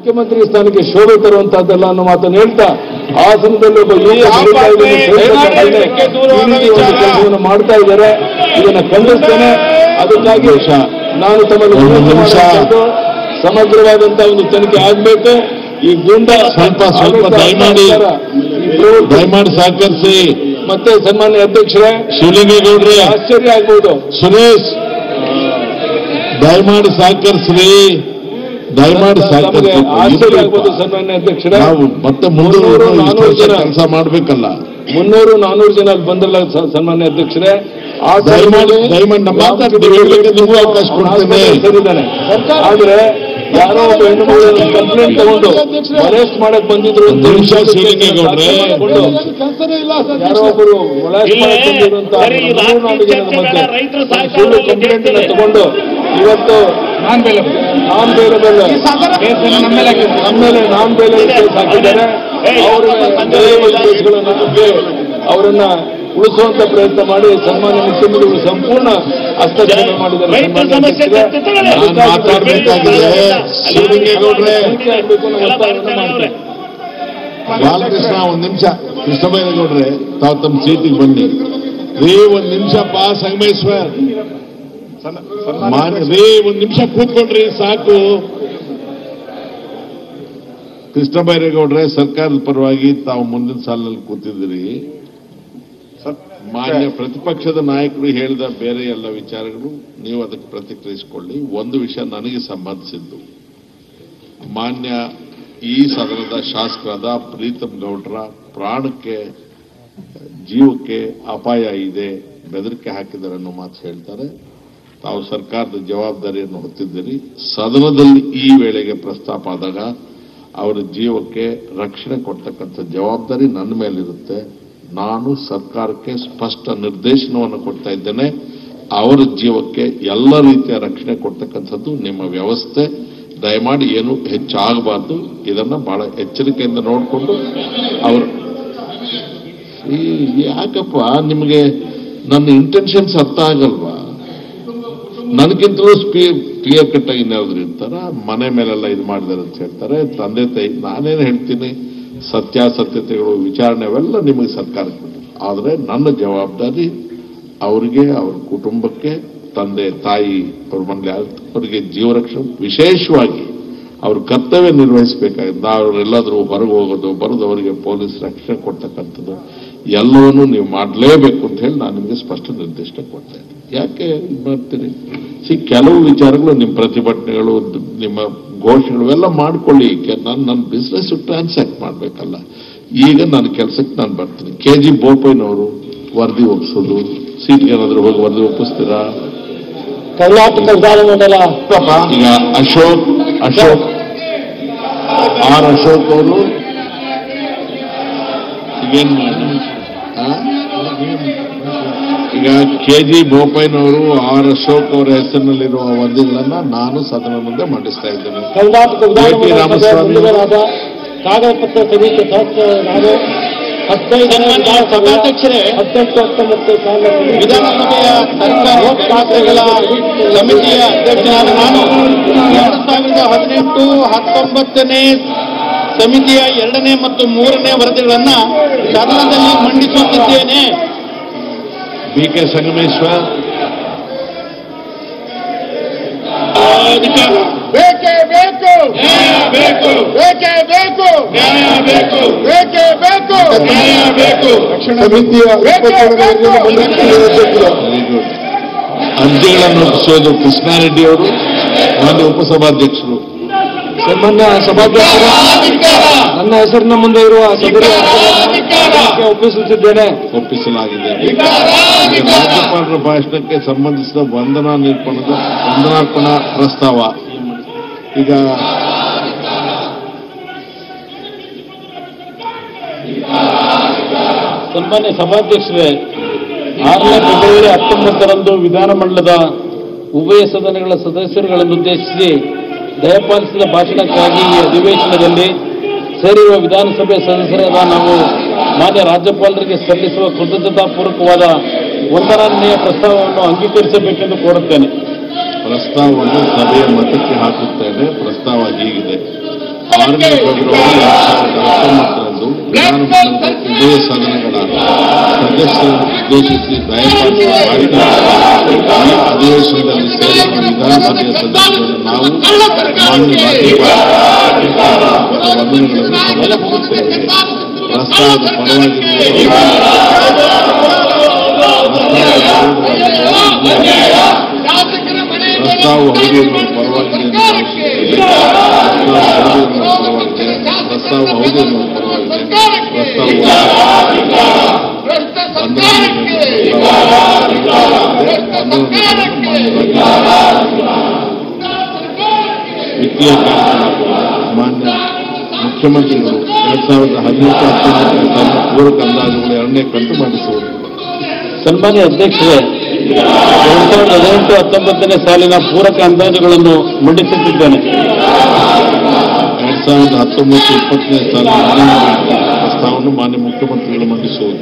ಮುಖ್ಯಮಂತ್ರಿ ಸ್ಥಾನಕ್ಕೆ ಶೋಭೆ ತರುವಂತಹದ್ದಲ್ಲ ಅನ್ನೋ ಮಾತನ್ನು ಹೇಳ್ತಾ ಹಾಸನದಲ್ಲಿ ಒಬ್ಬ ಯುವಕ ಬೆಳೀತಾ ಇದ್ದಾನೆ, ಸೇರ್ತಾ ಇದ್ದಾನೆ. ಈ ರೀತಿ ಒಂದು ಕೆಲಸವನ್ನು ಮಾಡ್ತಾ ಇದ್ದಾರೆ ಇದನ್ನ ಖಂಡಿಸ್ತೇನೆ ಅದಕ್ಕಾಗಿ ನಾನು ತಮ್ಮಲ್ಲಿ ಒಂದು ವಿನಂತಿ ನಿಮಿಷ. ಮಾಡುವಂಥದ್ದು, ಸಮಗ್ರವಾದಂತಹ ಒಂದು ತನಿಖೆ ಆಗ್ಬೇಕು ಈ ಗುಂಡ ಸ್ವಲ್ಪ ಸ್ವಲ್ಪ ದಯಮಾಡಿ ಈ ಪ್ರವೃತ್ತಿ ದಯಮಾಡಿ ಸಹಕರಿಸಿ ಮತ್ತೆ ಸನ್ಮಾನ್ಯ ಅಧ್ಯಕ್ಷರೇ ಶಿವಲಿಂಗೇಗೌಡ್ರೆ ಆಶ್ಚರ್ಯ ಆಗ್ಬೋದು ಸುರೇಶ್ ದಯಮಾಡಿ ಸಹಕರಿಸ್ರಿ ದಯಮಾಡಿ ತಮಗೆ ಆಶ್ಚರ್ಯ ಆಗ್ಬೋದು ಸಹಕರಿಸಿ ಸನ್ಮಾನ್ಯ ಅಧ್ಯಕ್ಷರೇ ನಾವು ಮತ್ತೆ ಮುಂದೆ ಮುನ್ನೂರು, ನಾನೂರು ಜನ. ಕೆಲಸ ಮಾಡ್ಬೇಕಲ್ಲ ಮುನ್ನೂರು ನಾನೂರು ಜನ ಅಲ್ಲಿ ಬಂದಿಲ್ಲ ಸ- ಸನ್ಮಾನ್ಯ ಅಧ್ಯಕ್ಷರೇ ಆ ದಯಮಾಡಿ ಸಮಯದಲ್ಲಿ ದಯಮಾಡಿ ನಮ್ಮ ಮಾತಾಡ್ತೀವಿ ಹೇಳ್ಲಿಕ್ಕೆ ನಿಮಗೂ ಅವಕಾಶ ಕೊಡ್ತೇನೆ ಸರಿದಾನೆ ಆದ್ರೆ ಯಾರೋ ಒಬ್ಬ ಹೆಣ್ಣು ಮಗಳು ಕಂಪ್ಲೇಂಟ್ ತಗೊಂಡು ಅರೆಸ್ಟ್ ಮಾಡಕ್ ಬಂದಿದ್ರು ಅಂತ ಒಂದು ನಿಮಿಷ ಶಿವಲಿಂಗೇಗೌಡ್ರೆ. ಮಾಡ್ಕೊಂಡು ಯಾರೋ ಒಬ್ಬರು molest ಮಾಡಕ್ ಬಂದಿದ್ರು ಅಂತ ಸರಿ, ನೂರು ನಾಲ್ಕು ಜನದ ರಾತ್ರಿ ಮಧ್ಯೆ ಚರ್ಚೆಗಳ ರೈತರ ಸಹಕಾರ ಸುಳ್ಳು ಒಂದು ಕಂಪ್ಲೇಂಟ್ ಕೇಳ್ತೇವೆ. ತಗೊಂಡು ಇವತ್ತು ನಾನ್ ಬೇಲಬಲ್ ನಾನ್ ಬೇಲಬಲ್ ನಮ್ಮ ಮೇಲೆ ನಾನ್ ಬೇಲಬಲ್ ಕೇಸ್ ಹಾಕಿದ್ದಾರೆ ಅವರ ಕೇಸ್ಗಳನ್ನು ನಮಗೆ ಅವರನ್ನ ಉಳಿಸುವಂತ ಪ್ರಯತ್ನ ಮಾಡಿ ಸನ್ಮಾನ್ಯ ಮುಖ್ಯಮಂತ್ರಿಗಳು ಸಂಪೂರ್ಣ ಹಸ್ತಕ್ಷೇಪ ಮಾಡಿದ್ದಾರೆ ರೈತರ ಸನ್ಮಾನ್ಯ ಸಮಸ್ಯೆ ಅಧ್ಯಕ್ಷರೇ. ಚರ್ಚೆ ತಗೊಳ್ಳಿ. ನಾನು ಮಾತಾಡ್ಬೇಕಾಗಿದೆ ಶಿವಲಿಂಗೇಗೌಡ್ರೆ ತನಿಖೆ ಆಗ್ಬೇಕು ಅನ್ನೋ ಒತ್ತಾಯವನ್ನು ಮಾಡ್ತೀನಿ. ಬಾಲಕೃಷ್ಣ ಒಂದ್ ನಿಮಿಷ ಕೃಷ್ಣ ಬೈರೇಗೌಡ್ರೆ ತಾವು ತಮ್ಮ ಸೀಟಿಗೆ ಬನ್ನಿ ರೇ ಒಂದ್ ನಿಮಿಷ ಬಾ ಸಂಗಮೇಶ್ವರ್ ಮಾನ್ಯ ರೇ ಒಂದ್ ನಿಮಿಷ ಕೂತ್ಕೊಂಡ್ರಿ ಸಾಕು ಕೃಷ್ಣ ಬೈರೇಗೌಡ್ರೆ ಸರ್ಕಾರದ ಪರವಾಗಿ ತಾವು ಮುಂದಿನ ಸಾಲಿನಲ್ಲಿ ಕೂತಿದ್ದೀರಿ ಮಾನ್ಯ ಪ್ರತಿಪಕ್ಷದ ನಾಯಕರು ಹೇಳಿದ ಬೇರೆ ಎಲ್ಲ ವಿಚಾರಗಳು ನೀವು ಅದಕ್ಕೆ ಪ್ರತಿಕ್ರಿಯಿಸಿಕೊಳ್ಳಿ ಒಂದು ವಿಷಯ ನನಗೆ ಸಂಬಂಧಿಸಿದ್ದು ಮಾನ್ಯ ಈ ಸದನದ ಶಾಸಕರಾದ ಪ್ರೀತಮ್ ಗೌಡ್ರ ಪ್ರಾಣಕ್ಕೆ ಜೀವಕ್ಕೆ ಅಪಾಯ ಇದೆ ಬೆದರಿಕೆ ಹಾಕಿದ್ದಾರೆ ಅನ್ನೋ ಮಾತು ಹೇಳ್ತಾರೆ ತಾವು ಸರ್ಕಾರದ ಜವಾಬ್ದಾರಿಯನ್ನು ಹೊತ್ತಿದ್ದೀರಿ ಸದನದಲ್ಲಿ ಈ ವೇಳೆಗೆ ಪ್ರಸ್ತಾಪ ಆದಾಗ ಅವರ ಜೀವಕ್ಕೆ ರಕ್ಷಣೆ ಕೊಡ್ತಕ್ಕಂಥ ಜವಾಬ್ದಾರಿ ನನ್ನ ಮೇಲಿರುತ್ತೆ ನಾನು ಸರ್ಕಾರಕ್ಕೆ ಸ್ಪಷ್ಟ ನಿರ್ದೇಶನವನ್ನು ಕೊಡ್ತಾ ಇದ್ದೇನೆ ಅವರ ಜೀವಕ್ಕೆ ಎಲ್ಲ ರೀತಿಯ ರಕ್ಷಣೆ ಕೊಡ್ತಕ್ಕಂಥದ್ದು ನಿಮ್ಮ ವ್ಯವಸ್ಥೆ ದಯಮಾಡಿ ಏನು ಹೆಚ್ಚಾಗಬಾರ್ದು ಇದನ್ನ ಬಹಳ ಎಚ್ಚರಿಕೆಯಿಂದ ನೋಡಿಕೊಂಡು ಅವರು ಈ ಯಾಕಪ್ಪ ನಿಮಗೆ ನನ್ನ ಇಂಟೆನ್ಷನ್ಸ್ ಅರ್ಥ ಆಗಲ್ವಾ ನನಗಿಂತಲೂ ಸ್ಪೀ ಕ್ಲಿಯರ್ ಕಟ್ ಆಗಿ ಇನ್ಯಾವ್ದು ಇರ್ತಾರ ಮನೆ ಮೇಲೆಲ್ಲ ಇದು ಮಾಡಿದಾರೆ ಅಂತ ಹೇಳ್ತಾರೆ ತಂದೆ ತಾಯಿ ನಾನೇನು ಹೇಳ್ತೀನಿ ಸತ್ಯಾಸತ್ಯತೆಗಳು ವಿಚಾರಣೆ ಅವೆಲ್ಲ ನಿಮಗೆ ಸರ್ಕಾರಕ್ಕೆ ಬಿಟ್ಟಿದೆ. ಆದ್ರೆ ನನ್ನ ಜವಾಬ್ದಾರಿ ಅವರಿಗೆ ಅವ್ರ ಕುಟುಂಬಕ್ಕೆ ತಂದೆ ತಾಯಿ ಅವ್ರ ಮನೇಲಿ ಯಾರು ಅವರಿಗೆ ಜೀವ ರಕ್ಷಣೆ ವಿಶೇಷವಾಗಿ ಅವ್ರ ಕರ್ತವ್ಯ ನಿರ್ವಹಿಸಬೇಕಾಗಿದೆ ಅವರೆಲ್ಲಾದ್ರೂ ಹೊರಗೆ ಹೋಗೋದು ಬರೋದು ಅವರಿಗೆ ಪೊಲೀಸ್ ರಕ್ಷಣೆ ಕೊಡ್ತಕ್ಕಂಥದ್ದು ಎಲ್ಲವನ್ನೂ ನೀವು ಮಾಡಲೇಬೇಕು ಅಂತ ಹೇಳಿ ನಾನು ನಿಮಗೆ ಸ್ಪಷ್ಟ ನಿರ್ದೇಶನ ಕೊಡ್ತಾ ಇದ್ದೀನಿ ಯಾಕೆ ಇದು ಮಾಡ್ತೀರಿ ಸಿ ಕೆಲವು ವಿಚಾರಗಳು ನಿಮ್ಮ ಪ್ರತಿಭಟನೆಗಳು ದ್- ನಿಮ್ಮ ಘೋಷಣೆಗಳು ಎಲ್ಲ ಮಾಡ್ಕೊಳ್ಳಿ ನಾನು ನನ್ನ ಬಿಸ್ನೆಸ್ ಟ್ರಾನ್ಸಾಕ್ಟ್ ಮಾಡಬೇಕಲ್ಲ ಈಗ ನನ್ನ ಕೆಲಸಕ್ಕೆ ನಾನು ಬರ್ತೀನಿ ಕೆ ಜಿ ಬೋಪಯ್ಯನವರು ವರದಿ ಒಪ್ಪಿಸೋದು ಸೀಟ್ಗೆ ಏನಾದರೂ ಹೋಗಿ ವರದಿ ಒಪ್ಪಿಸ್ತೀರಾ ಕರ್ನಾಟಕ ವಿಧಾನಮಂಡಲ ಈಗ ಅಶೋಕ್ ಅಶೋಕ್ ಆರ್ ಅಶೋಕ್ ಅವರು ಈಗೇನ್ ಮಾಡಿ ಆ? ಈಗ ಕೆ ಜಿ ಬೋಪಯ್ಯನವರು ಆರ್ ಅಶೋಕ್ ಅವರ ಹೆಸರಿನಲ್ಲಿರುವ ವರದಿಗಳನ್ನ ನಾನು ಸದನ ಮುಂದೆ ಮಂಡಿಸ್ತಾ ಇದ್ದೇನೆ ಕರ್ನಾಟಕ ಜೆ.ಪಿ. ವಿಧಾನಮಂಡಲ ರಾಮಸ್ವಾಮಿ ಮುಂದಿನರಾದ ಕಾಗದ ಪತ್ರ ಸಮಿತಿ ಸದಸ್ಯರಾದ ಹದಿನೈದು ಸಭಾಧ್ಯಕ್ಷರೇ, ಹದಿನೆಂಟು ಹತ್ತೊಂಬತ್ತು ಸಾವಿರದ ವಿಧಾನಸಭೆಯ ಸರ್ಕಾರಿ ಖಾತೆಗಳ ಸಮಿತಿಯ ಅಧ್ಯಕ್ಷನಾದ ನಾನು ಎರಡು ಸಾವಿರದ ಹದಿನೆಂಟು ಹತ್ತೊಂಬತ್ತನೇ ಸಮಿತಿಯ ಎರಡನೇ ಮತ್ತು ಮೂರನೇ ವರದಿಗಳನ್ನ ಸದನದಲ್ಲಿ ಮಂಡಿಸುತ್ತಿದ್ದೇನೆ ಬಿ ಕೆ ಸಂಗಮೇಶ್ವರ್ ಅಧಿಕಾರ ಬೇಕೇ ಬೇಕು ನ್ಯಾಯ ಬೇಕು ಬೇಕೇ ಬೇಕು ನ್ಯಾಯ ಬೇಕು ಬೇಕೇ ಬೇಕು ನ್ಯಾಯ ಬೇಕು ಸಮಿತಿಯ ವೆರಿ ಗುಡ್ ಅರ್ಜಿಗಳನ್ನು ಒಪ್ಪಿಸೋದು ಕೃಷ್ಣಾರೆಡ್ಡಿ ಅವರು ಮಾನ್ಯ ಉಪಸಭಾಧ್ಯಕ್ಷರು ಸನ್ಮಾನ್ಯ ಸಭಾಧ್ಯಕ್ಷರೇ ನನ್ನ ಹೆಸರಿನ ಮುಂದೆ ಇರುವ ಸದರಿ ಅರ್ಜಿಗಳನ್ನು ಒಪ್ಪಿಸುತ್ತಿದ್ದೇನೆ ಒಪ್ಪಿಸಲಾಗಿದೆ ಈಗ ರಾಜ್ಯಪಾಲರ ಭಾಷಣಕ್ಕೆ ಸಂಬಂಧಿಸಿದ ವಂದನಾ ನಿರ್ಪಣದ ವಂದನಾರ್ಪಣಾ ಪ್ರಸ್ತಾವ ಈಗ ಸನ್ಮಾನ್ಯ ಸಭಾಧ್ಯಕ್ಷರೇ ಆರನೇ ಫೆಬ್ರವರಿ ಹತ್ತೊಂಬತ್ತರಂದು ವಿಧಾನಮಂಡಲದ ಉಭಯ ಸದನಗಳ ಸದಸ್ಯರುಗಳನ್ನು ಉದ್ದೇಶಿಸಿ ದಯಪಾಲಿಸಿದ ಭಾಷಣಕ್ಕಾಗಿ ಈ ಅಧಿವೇಶನದಲ್ಲಿ ಸೇರಿರುವ ವಿಧಾನಸಭೆ ಸದಸ್ಯರಾದ ನಾವು ಮಾನ್ಯ ರಾಜ್ಯಪಾಲರಿಗೆ ಸಲ್ಲಿಸುವ ಕೃತಜ್ಞತಾಪೂರ್ವಕವಾದ ವಂದನಾನ್ಯ ಪ್ರಸ್ತಾವವನ್ನು ಅಂಗೀಕರಿಸಬೇಕೆಂದು ಕೋರುತ್ತೇನೆ ಪ್ರಸ್ತಾವವನ್ನು ಸಭೆಯ ಮತಕ್ಕೆ ಹಾಕುತ್ತೇನೆ ಪ್ರಸ್ತಾವ ಹೀಗಿದೆ ಆರನೇ ಫೆಬ್ರವರಿ ಎರಡ್ ಸಾವಿರದ ಹತ್ತೊಂಬತ್ತರಂದು ವಿಧಾನಮಂಡಲದ ಉಭಯ ಸದನಗಳ ಸದಸ್ಯರನ್ನು ಉದ್ದೇಶಿಸಿ ದಯಪಾಲಿಸಿ ಮಾಡಿದ ಈ ಅಧಿವೇಶನದಲ್ಲಿ ಸೇರಿರುವ ವಿಧಾನಸಭೆಯ ಸದಸ್ಯರನ್ನು ನಾವು ಮಾನ್ಯ ರಾಜ್ಯಪಾಲ ವಂದನೆಗಳನ್ನು ಸಮರ್ಪಿಸುತ್ತೇವೆ ಪ್ರಸ್ತಾವದ ಪರವಾಗಿ ಶಾಸಕರ ಮನೆ ಪ್ರಸ್ತಾವ ಹೌದು ಪರವಾಗಿದೆ ಎಂದು ಭಾವಿಸುತ್ತೇವೆ. ಪ್ರಸ್ತಾವ ಹೌದು ಎನ್ನುವ ಪರವಾಗಿದೆ ಪ್ರಸ್ತಾವ ಹೌದು ಎನ್ನುವ ಪರವಾಗಿದೆ ಪ್ರಸ್ತಾವ ಭ್ರಷ್ಟ ಸರ್ಕಾರಕ್ಕೆ ವಿತ್ತೀಯ ಕಾರ್ಯಕ್ರಮ ಮಾನ್ಯ ಮುಖ್ಯಮಂತ್ರಿಗಳು ಎರಡ್ ಸಾವಿರದ ಹದಿನೆಂಟು ಹತ್ತೊಂಬತ್ತನೇ ಸಾಲಿನ ಪೂರಕ ಅಂದಾಜುಗಳು ಎರಡನೇ ಕಂತು ಮಂಡಿಸುವುದು ಸನ್ಮಾನ್ಯ ಅಧ್ಯಕ್ಷರೇ ಎರಡ್ ಸಾವಿರದ ಹದಿನೆಂಟು ಹತ್ತೊಂಬತ್ತನೇ ಸಾಲಿನ ಪೂರಕ ಅಂದಾಜುಗಳನ್ನು ಮಂಡಿಸುತ್ತಿದ್ದೇನೆ ಎರಡ್ ಸಾವಿರದ ಹತ್ತೊಂಬತ್ತು ಇಪ್ಪತ್ತನೇ ಸಾಲಿನ ಹಣಕಾಸು ಪ್ರಸ್ತಾವವನ್ನು ಮಾನ್ಯ ಮುಖ್ಯಮಂತ್ರಿಗಳು ಮಂಡಿಸುವುದು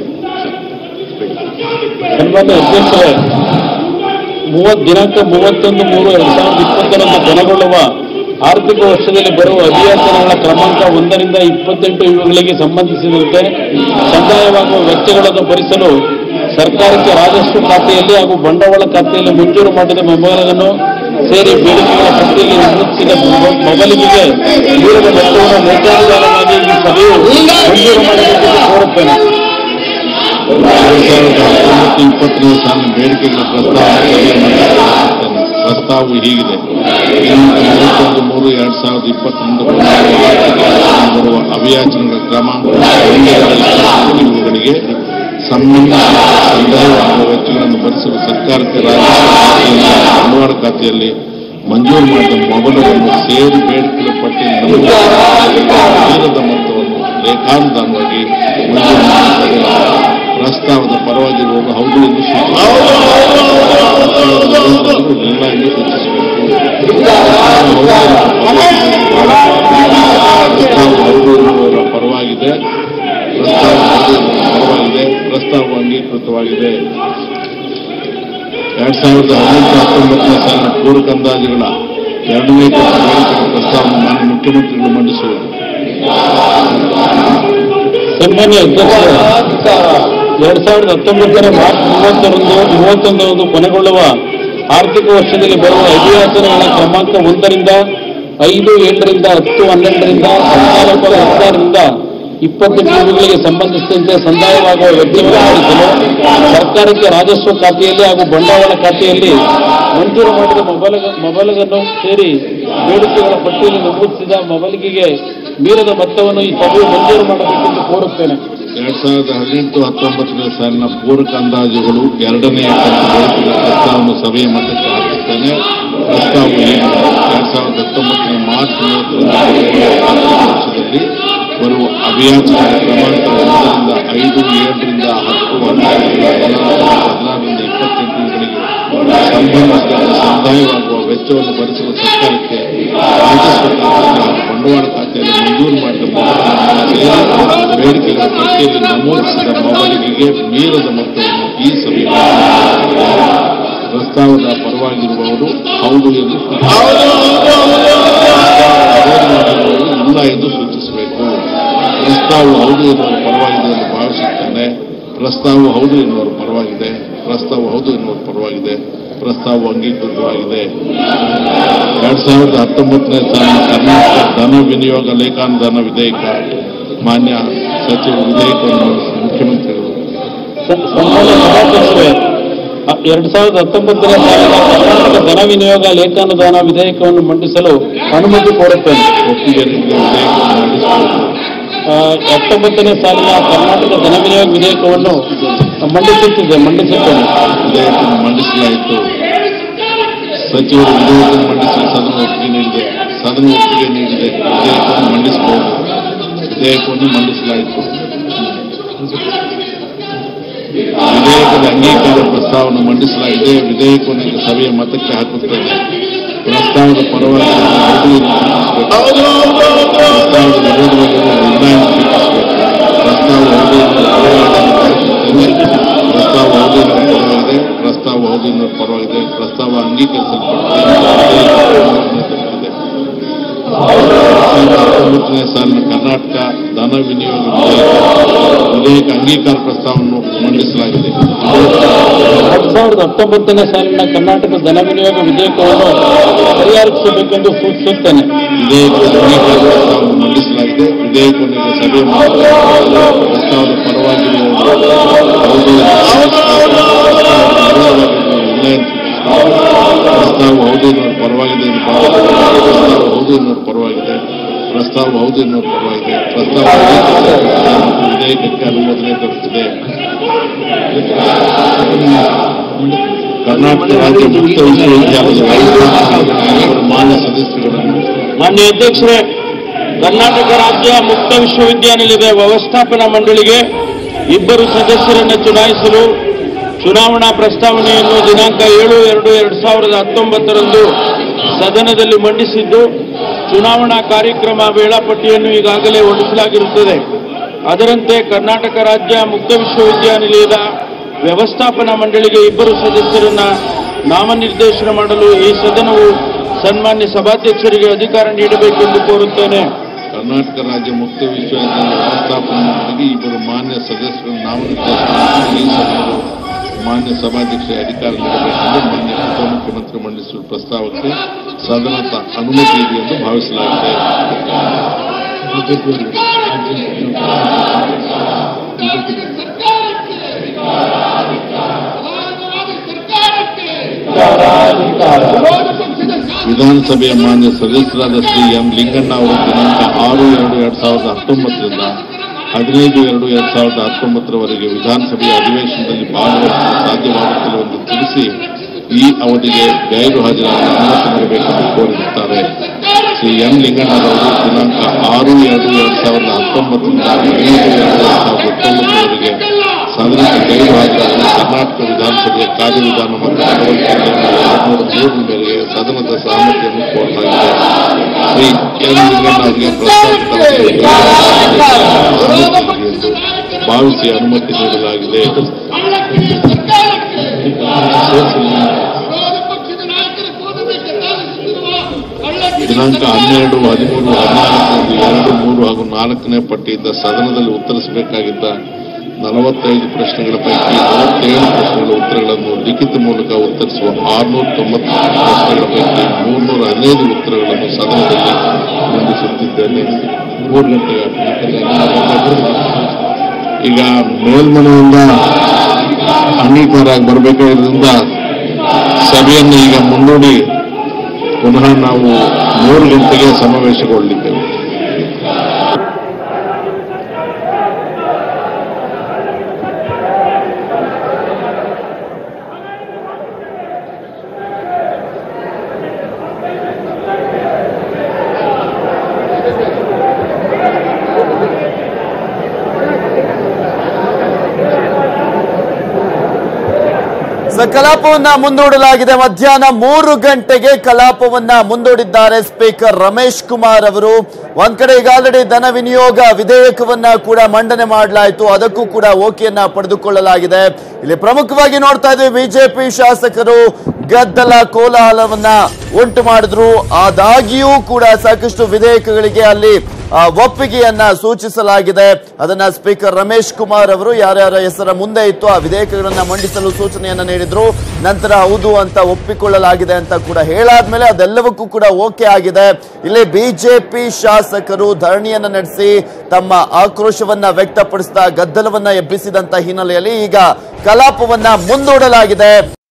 ಸನ್ಮಾನ್ಯ ಅಧ್ಯಕ್ಷರೇ ಮೂವತ್ ದಿನಾಂಕ ಮೂವತ್ತೊಂದು ಮೂರು ಎರಡ್ ಸಾವಿರದ ಇಪ್ಪತ್ತರಂದು ಕೊನೆಗೊಳ್ಳುವ ಆರ್ಥಿಕ ವರ್ಷದಲ್ಲಿ ಬರುವ ಅಭಿಯಾಚನೆಗಳ ಕ್ರಮಾಂಕ ಒಂದರಿಂದ ಇಪ್ಪತ್ತೆಂಟು ಇವುಗಳಿಗೆ ಸಂಬಂಧಿಸಿದಂತೆ ಸಂದಾಯವಾಗುವ ವೆಚ್ಚಗಳನ್ನು ಭರಿಸಲು ಸರ್ಕಾರಕ್ಕೆ ರಾಜಸ್ವ ಖಾತೆಯಲ್ಲಿ ಹಾಗೂ ಬಂಡವಾಳ ಖಾತೆಯಲ್ಲಿ ಮಂಜೂರು ಮಾಡಿದ ಮೊಬೈಲ್ಗಳನ್ನು ಸೇರಿ ಬೇಡಿಕೆಗಳ ಪಟ್ಟಿಯಲ್ಲಿ ನಮೂದಿಸಿದ ಮೊಬ- ಮೊಬೈಲಿಗೆ ದೂರದ ವೆಚ್ಚವನ್ನು ನೇತ್ರಾಧಾರವಾಗಿ ಈ ಸಭೆಯು ಮಂಜೂರು ಮಾಡಬೇಕೆಂದು ಕೋರುತ್ತೇನೆ ಎರಡ್ ಸಾವಿರದ ಹತ್ತೊಂಬತ್ತು ಇಪ್ಪತ್ತನೇ ಸಾಲಿನ ಬೇಡಿಕೆಗಳ ಪ್ರಸ್ತಾವ ಪ್ರಸ್ತಾವವು ಹೀಗಿದೆ ದಿನಾಂಕ ಮೂವತ್ತೊಂದು ಮೂರು ಎರಡ್ ಸಾವಿರದ ಇಪ್ಪತ್ತೊಂದು ಬರುವ ಅಭಿಯಾಚನೆಗಳ ಕ್ರಮಾಂಕ ಇವುಗಳಿಗೆ ಸಂಬಂಧಿಸಿದ ಸಂದಾಯವಾಗುವ ವೆಚ್ಚಗಳನ್ನು ಭರಿಸಲು ಸರ್ಕಾರಕ್ಕೆ ರಾಜ್ಯ ಬಂಡವಾಳ ಖಾತೆಯಲ್ಲಿ ಮಂಜೂರು ಮಾಡಿದ ಮೊಬೈಲ್ಗಳನ್ನು ಸೇರಿ ಬೇಡಿಕೆಗಳ ಪಟ್ಟಿಯಲ್ಲಿ ನಮೂದಿಸಿದ ಮೊತ್ತವನ್ನು ರೇಖಾನುದಾನವಾಗಿ ಮಂಜೂರು ಮಾಡಿದ್ದಾರೆ ಪ್ರಸ್ತಾವದ ಪರವಾಗಿರುವವರು ಹೌದು ಎಂದು ಸೂಚಿಸಿದರು ಇಲ್ಲ ಎಂದು ಸೂಚಿಸಬೇಕು ಪ್ರಸ್ತಾವ ಹೌದು ಎನ್ನುವರ ಪರವಾಗಿದೆ ಪ್ರಸ್ತಾವ ಹೌದು ಎನ್ನುವರ ಪರವಾಗಿದೆ ಪ್ರಸ್ತಾವ ಅಂಗೀಕೃತವಾಗಿದೆ ಎರಡ್ ಸಾವಿರದ ಹದಿನೆಂಟು ಹತ್ತೊಂಬತ್ತನೇ ಸಾಲಿನ ಪೂರಕ ಅಂದಾಜುಗಳ ಎರಡನೇ ಕಂತು ಬೇಡಿಕೆಗಳ ಪ್ರಸ್ತಾವವನ್ನು ಮಾನ್ಯ ಮುಖ್ಯಮಂತ್ರಿಗಳು ಮಂಡಿಸುವುದು ಸನ್ಮಾನ್ಯ ಅಧ್ಯಕ್ಷರೇ ಎರಡ್ ಸಾವಿರದ ಹತ್ತೊಂಬತ್ತರ ಮಾರ್ಚ್ ಮೂವತ್ತರಂದು ಮೂವತ್ತೊಂದರಂದು ಕೊನೆಗೊಳ್ಳುವ ಆರ್ಥಿಕ ವರ್ಷದಲ್ಲಿ ಬರುವ ಅಭಿಯಾಚನೆಗಳ ಕ್ರಮಾಂಕ ಒಂದರಿಂದ ಐದು ಏಳರಿಂದ ಹತ್ತು ಹನ್ನೆರಡರಿಂದ ಹದಿನಾಲ್ಕು ಹದಿನಾರರಿಂದ ಇಪ್ಪತ್ತೆಂಟು ಇವುಗಳಿಗೆ ಸಂಬಂಧಿಸಿದಂತೆ ಸಂದಾಯವಾಗುವ ವೆಚ್ಚವನ್ನು ಭರಿಸಲು ಸರ್ಕಾರಕ್ಕೆ ರಾಜಸ್ವ ಖಾತೆಯಲ್ಲಿ ಹಾಗೂ ಬಂಡವಾಳ ಖಾತೆಯಲ್ಲಿ ಮಂಜೂರು ಮಾಡಿದ ಮೊಬೈಲ್ ಮೊಬೈಲ್ಗಳನ್ನು ಸೇರಿ ಬೇಡಿಕೆಗಳ ಪಟ್ಟಿಯಲ್ಲಿ ನಮೂದಿಸಿದ ಮೊಬೈಲ್ಗೆ ಮೀರದ ಮೊತ್ತವನ್ನು ಈ ಸಭೆಯು ಮಂಜೂರು ಮಾಡಬೇಕೆಂದು ಕೋರುತ್ತೇನೆ ಎರಡ್ ಸಾವಿರದ ಹದಿನೆಂಟು ಹತ್ತೊಂಬತ್ತನೇ ಸಾಲಿನ ಪೂರಕ ಅಂದಾಜುಗಳು ಎರಡನೇ ಕಂತು ಬೇಡಿಕೆಗಳ ಪ್ರಸ್ತಾವವನ್ನು ಸಭೆಯ ಮಟ್ಟಕ್ಕೆ ಹಾಕುತ್ತೇನೆ ಪ್ರಸ್ತಾವ ಏನು ಎರಡ್ ಸಾವಿರದ ಹತ್ತೊಂಬತ್ತನೇ ಮಾರ್ಚ್ ಮೂವತ್ತರಂದು ವರ್ಷದಲ್ಲಿ ಬರುವ ಅಭಿಯಾಚನೆಯ ಕ್ರಮಾಂಕ ಒಂದರಿಂದ ಐದು ಏಳರಿಂದ ಹತ್ತು ಹನ್ನೆರಡರಿಂದ ಹದಿನಾಲ್ಕು ಹದಿನಾರರಿಂದ ಇಪ್ಪತ್ತೆಂಟು ಇವುಗಳಿಗೆ ಸಂಬಂಧಿಸಿದ ಸಂದಾಯವಾಗುವ ವೆಚ್ಚವನ್ನು ಭರಿಸಲು ಸರ್ಕಾರಕ್ಕೆ ರಾಜಸ್ವ ಖಾತೆಯಲ್ಲಿ ಹಾಗೂ ಬಂಡವಾಳ ಖಾತೆಯಲ್ಲಿ ಮಂಜೂರು ಮಾಡಿದ ಮೊತ್ತವನ್ನು ಸೇರಿ ಬೇಡಿಕೆಗಳ ಪಟ್ಟಿಯಲ್ಲಿ ನಮೂದಿಸಿದ ಮೊಬೈಲಿಗೆ ಮೀರದ ಮೊತ್ತವನ್ನು ಈ ಸಭೆಯಲ್ಲಿ ಪ್ರಸ್ತಾವದ ಪರವಾಗಿರುವವರು ಹೌದು ಎಂದು ಸೂಚಿಸಿರುವವರು ಇಲ್ಲ ಎಂದು ಸೂಚಿಸಬೇಕು ಪ್ರಸ್ತಾವ ಹೌದು ಎನ್ನುವ ಪರವಾಗಿದೆ ಎಂದು ಭಾವಿಸುತ್ತೇನೆ ಪ್ರಸ್ತಾವ ಹೌದು ಎನ್ನುವರ ಪರವಾಗಿದೆ ಪ್ರಸ್ತಾವ ಹೌದು ಎನ್ನುವರ ಪರವಾಗಿದೆ ಪ್ರಸ್ತಾವ ಅಂಗೀಕೃತವಾಗಿದೆ ಎರಡ್ ಸಾವಿರದ ಹತ್ತೊಂಬತ್ತನೇ ಸಾಲಿನ ಕರ್ನಾಟಕ ಧನ ವಿನಿಯೋಗ ಲೇಖಾನುದಾನ ವಿಧೇಯಕ ಮಾನ್ಯ ಸಚಿವ ವಿಧೇಯಕವನ್ನು ಮುಖ್ಯಮಂತ್ರಿಗಳು ಸ- ಸನ್ಮಾನ್ಯ ಸಭಾಧ್ಯಕ್ಷರೇ ಅ- ಎರಡ್ ಸಾವಿರದ ಹತ್ತೊಂಬತ್ತನೇ ಸಾಲಿನ ಕರ್ನಾಟಕ ಧನ ವಿನಿಯೋಗ ಲೇಖಾನುದಾನ ವಿಧೇಯಕವನ್ನು ಮಂಡಿಸಲು ಅನುಮತಿ ಕೋರುತ್ತೇನೆ ಒಪ್ಪಿಗೆ ನೀಡಿದ ವಿಧೇಯಕವನ್ನು ಮಂಡಿಸಬೇಕು ಆ, ಹತ್ತೊಂಬತ್ತನೇ ಸಾಲಿನ ಕರ್ನಾಟಕ ಧನ ವಿನಿಯೋಗ ವಿಧೇಯಕವನ್ನು ಮಂಡಿಸುತ್ತಿದ್ದೆ ಮಂಡಿಸುತ್ತೇನೆ ವಿಧೇಯಕವನ್ನು ಮಂಡಿಸಲಾಯಿತು ಸಚಿವರು ವಿಧೇಯಕವನ್ನು ಮಂಡಿಸಲು ಸದನ ಒಪ್ಪಿಗೆ ನೀಡಿದೆ ಸದನ ಒಪ್ಪಿಗೆ ನೀಡಿದೆ ವಿಧೇಯಕವನ್ನು ಮಂಡಿಸಬಹುದು ವಿಧೇಯಕವನ್ನು ಮಂಡಿಸಲಾಯಿತು ವಿಧೇಯಕದ ಅಂಗೀಕಾರ ಪ್ರಸ್ತಾವವನ್ನು ಮಂಡಿಸಲಾಗಿದೆ ವಿಧೇಯಕವನ್ನು ಈಗ ಸಭೆಯ ಮತಕ್ಕೆ ಹಾಕುತ್ತೇನೆ ಪ್ರಸ್ತಾವದ ಪರವಾಗಿ ಹೌದು ಎಂದು ಸೂಚಿಸಬೇಕು. ಪ್ರಸ್ತಾವದ ವಿರೋಧವಾಗಿರುವ ನಿರ್ಣಯ ಸೂಚಿಸಬೇಕು ಪ್ರಸ್ತಾವ ಹೌದು ಎಂದು ಪರವಾಗಿ ಪ್ರಸ್ತಾವ ಹೌದು ಎನ್ನುವ ಪರವಾಗಿದೆ ಪ್ರಸ್ತಾವ ಹೌದು ಎನ್ನುವ ಪರವಾಗಿದೆ ಪ್ರಸ್ತಾವ ಅಂಗೀಕರಿಸಲ್ಪಟ್ಟಿದೆ ಹತ್ತೊಂಬತ್ತನೇ ಧನ ವಿನಿಯೋಗ ವಿಧೇಯಕ ಅಂಗೀಕಾರ ಪ್ರಸ್ತಾವವನ್ನು ಮಂಡಿಸಲಾಗಿದೆ ಎರಡ್ ಸಾವಿರದ ಹತ್ತೊಂಬತ್ತನೇ ಸಾಲಿನ ಕರ್ನಾಟಕ ಧನ ವಿನಿಯೋಗ ವಿಧೇಯಕವನ್ನು ಪರಿಹರಿಸಬೇಕೆಂದು ಸೂಚಿಸುತ್ತೇನೆ ವಿಧೇಯಕ ಅಂಗೀಕಾರ ಪ್ರಸ್ತಾವವನ್ನು ಮಂಡಿಸಲಾಗಿದೆ ವಿಧೇಯಕವನ್ನು ಈಗ ಸಭೆ ಮಾಡಿ ಪ್ರಸ್ತಾವದ ಪರವಾಗಿರುವವರು ಪ್ರಸ್ತಾವ ಹೌದು ಎನ್ನುವ ಪರವಾಗಿದೆ ಎಂದು ಭಾವಿಸುತ್ತಾರೆ. ಪ್ರಸ್ತಾವ ಹೌದು ಎನ್ನುವ ಪರವಾಗಿದೆ ಪ್ರಸ್ತಾವ ಹೌದು ಎನ್ನುವ ಪರವಾಗಿದೆ ಪ್ರಸ್ತಾವ ಮತ್ತು ವಿಧೇಯಕಕ್ಕೆ ಅನುಮೋದನೆ ದೊರೆತಿದೆ ಕರ್ನಾಟಕ ರಾಜ್ಯ ಮುಕ್ತ ವಿಶ್ವವಿದ್ಯಾಲಯದ ಮಾನ್ಯ ಸದಸ್ಯರುಗಳನ್ನು ಮಾನ್ಯ ಅಧ್ಯಕ್ಷರೇ ಕರ್ನಾಟಕ ರಾಜ್ಯ ಮುಕ್ತ ವಿಶ್ವವಿದ್ಯಾನಿಲಯದ ವ್ಯವಸ್ಥಾಪನಾ ಮಂಡಳಿಗೆ ಇಬ್ಬರು ಸದಸ್ಯರನ್ನು ಚುನಾಯಿಸಲು ಚುನಾವಣಾ ಪ್ರಸ್ತಾವನೆಯನ್ನು ದಿನಾಂಕ ಏಳು ಎರಡು ಎರಡು ಸಾವಿರದ ಹತ್ತೊಂಬತ್ತರಂದು ಸದನದಲ್ಲಿ ಮಂಡಿಸಿದ್ದು ಚುನಾವಣಾ ಕಾರ್ಯಕ್ರಮ ವೇಳಾಪಟ್ಟಿಯನ್ನು ಈಗಾಗಲೇ ಹೊರಡಿಸಲಾಗಿರುತ್ತದೆ ಅದರಂತೆ ಕರ್ನಾಟಕ ರಾಜ್ಯ ಮುಕ್ತ ವಿಶ್ವವಿದ್ಯಾನಿಲಯದ ವ್ಯವಸ್ಥಾಪನಾ ಮಂಡಳಿಗೆ ಇಬ್ಬರು ಸದಸ್ಯರನ್ನ ನಾಮನಿರ್ದೇಶನ ಮಾಡಲು ಈ ಸದನವು ಸನ್ಮಾನ್ಯ ಸಭಾಧ್ಯಕ್ಷರಿಗೆ ಅಧಿಕಾರ ನೀಡಬೇಕೆಂದು ಕೋರುತ್ತೇನೆ ಕರ್ನಾಟಕ ರಾಜ್ಯ ಮುಕ್ತ ವಿಶ್ವವಿದ್ಯಾಲಯ ವ್ಯವಸ್ಥಾಪನಾ ಮಂಡಳಿಗೆ ಇಬ್ಬರು ಮಾನ್ಯ ಸದಸ್ಯರು ನಾಮನಿರ್ದೇಶನ ಮಾಡಿ ಈ ಸಭೆಯು ಮಾನ್ಯ ಸಭಾಧ್ಯಕ್ಷರಿಗೆ ಅಧಿಕಾರ ನೀಡಬೇಕೆಂದು ಮಾನ್ಯ ಉಪಮುಖ್ಯಮಂತ್ರಿ ಮಂಡಿಸುವ ಪ್ರಸ್ತಾವಕ್ಕೆ ಸದನದ ಅನುಮತಿ ಇದೆ ಎಂದು ಭಾವಿಸಲಾಗಿದೆ ವಿಧಾನಸಭೆಯ ಮಾನ್ಯ ಸದಸ್ಯರಾದ ಶ್ರೀ ಎಂ ಲಿಂಗಣ್ಣ ಅವರು ದಿನಾಂಕ ಆರು ಎರಡು ಎರಡ್ ಸಾವಿರದ ಹತ್ತೊಂಬತ್ತರಿಂದ ಹದಿನೈದು ಎರಡು ಎರಡ್ ಸಾವಿರದ ಹತ್ತೊಂಬತ್ತರವರೆಗೆ ವಿಧಾನಸಭೆಯ ಅಧಿವೇಶನದಲ್ಲಿ ಭಾಗವಹಿಸಲು ಸಾಧ್ಯವಾಗುತ್ತಿಲ್ಲ ಎಂದು ತಿಳಿಸಿ ಈ ಅವಧಿಗೆ ಗೈರು ಹಾಜರಾದ ಅನುಮತಿ ನೀಡಬೇಕೆಂದು ಕೋರಿರುತ್ತಾರೆ ಶ್ರೀ ಎಂ ಲಿಂಗಣ್ಣರವರು ದಿನಾಂಕ ಆರು ಎರಡು ಎರಡ್ ಸಾವಿರದ ಹತ್ತೊಂಬತ್ತರಿಂದ ಹದಿನೈದು ಎರಡು ಎರಡ್ ಸಾವಿರದ ಹತ್ತೊಂಬತ್ತರವರೆಗೆ ಸದನಕ್ಕೆ ಗೈರು ಹಾಜರಾಗಲು ಕರ್ನಾಟಕ ವಿಧಾನಸಭೆಯ ಕಾರ್ಯವಿಧಾನ ಮತ್ತು ನಡವಳಿಕೆ ನಿಯಮ ಎರಡ್ನೂರ ಮೂರರ ಮೇರೆಗೆ ಸದನದ ಸಹಮತಿಯನ್ನು ಕೋರಲಾಗಿದೆ ಶ್ರೀ ಎಂ ಲಿಂಗಣ್ಣ ಅವರಿಗೆ ಪ್ರಸ್ತಾಪಿತ ಎಂದು ಭಾವಿಸಿ ಅನುಮತಿ ನೀಡಲಾಗಿದೆ ದಿನಾಂಕ ಹನ್ನೆರಡು ಹದಿಮೂರು ಹದಿನಾಲ್ಕರಂದು ಎರಡು ಮೂರು ಹಾಗೂ ನಾಲ್ಕನೇ ಪಟ್ಟಿಯಿಂದ ಸದನದಲ್ಲಿ ಉತ್ತರಿಸಬೇಕಾಗಿದ್ದ ನಲವತ್ತೈದು ಪ್ರಶ್ನೆಗಳ ಪೈಕಿ ನಲವತ್ತೇಳು ಪ್ರಶ್ನೆಗಳ ಉತ್ತರಗಳನ್ನು ಲಿಖಿತ ಮೂಲಕ ಉತ್ತರಿಸುವ ಆರುನೂರ ತೊಂಬತ್ತು ಪ್ರಶ್ನೆಗಳ ಪೈಕಿ ಮೂರ್ನೂರ ಹದಿನೈದು ಉತ್ತರಗಳನ್ನು ಸದನದಲ್ಲಿ ಮಂಡಿಸುತ್ತಿದ್ದೇನೆ ಮೂರು ಗಂಟೆಗೆ ಈಗ ಮೇಲ್ಮನೆಯಿಂದ ಅಂಗೀಕಾರ ಆಗಿ ಬರಬೇಕಾದ್ರಿಂದ ಸಭೆಯನ್ನು ಈಗ ಮುನ್ನೋಡಿ ಪುನಃ ನಾವು ಮೂರು ಗಂಟೆಗೆ ಸಮಾವೇಶಗೊಳ್ಳಲಿದ್ದೇವೆ ಸ ಕಲಾಪವನ್ನ ಮುಂದೂಡಲಾಗಿದೆ ಮಧ್ಯಾಹ್ನ ಮೂರು ಗಂಟೆಗೆ ಕಲಾಪವನ್ನ ಮುಂದೂಡಿದ್ದಾರೆ ಸ್ಪೀಕರ್ ರಮೇಶ್ ಕುಮಾರ್ ಅವರು ಒಂದ್ ಕಡೆ ಈಗ ಆಲ್ರೆಡಿ ಧನ ವಿನಿಯೋಗ ವಿಧೇಯಕವನ್ನ ಕೂಡ ಮಂಡನೆ ಮಾಡಲಾಯಿತು ಅದಕ್ಕೂ ಕೂಡ ಓಕೆಯನ್ನ ಪಡೆದುಕೊಳ್ಳಲಾಗಿದೆ ಇಲ್ಲಿ ಪ್ರಮುಖವಾಗಿ ನೋಡ್ತಾ ಇದ್ವಿ ಬಿಜೆಪಿ ಶಾಸಕರು ಗದ್ದಲ ಕೋಲಾಹಲವನ್ನ ಉಂಟು ಮಾಡಿದ್ರು ಆದಾಗಿಯೂ ಕೂಡ ಸಾಕಷ್ಟು ವಿಧೇಯಕಗಳಿಗೆ ಅಲ್ಲಿ ಆ, ಒಪ್ಪಿಗೆಯನ್ನ ಸೂಚಿಸಲಾಗಿದೆ ಅದನ್ನ ಸ್ಪೀಕರ್ ರಮೇಶ್ ಕುಮಾರ್ ಅವರು ಯಾರ್ಯಾರ ಹೆಸರ ಮುಂದೆ ಇತ್ತು ಆ ವಿಧೇಯಕಗಳನ್ನ ಮಂಡಿಸಲು ಸೂಚನೆಯನ್ನ ನೀಡಿದ್ರು ನಂತರ ಹೌದು ಅಂತ ಒಪ್ಪಿಕೊಳ್ಳಲಾಗಿದೆ ಅಂತ ಕೂಡ ಹೇಳಾದ್ಮೇಲೆ ಅದೆಲ್ಲವಕ್ಕೂ ಕೂಡ ಓಕೆ ಆಗಿದೆ ಇಲ್ಲಿ ಬಿಜೆಪಿ ಶಾಸಕರು ಧರಣಿಯನ್ನ ನಡೆಸಿ ತಮ್ಮ ಆಕ್ರೋಶವನ್ನ ವ್ಯಕ್ತಪಡಿಸಿದ ಗದ್ದಲವನ್ನ ಎಬ್ಬಿಸಿದಂತ ಹಿನ್ನೆಲೆಯಲ್ಲಿ ಈಗ ಕಲಾಪವನ್ನ ಮುಂದೂಡಲಾಗಿದೆ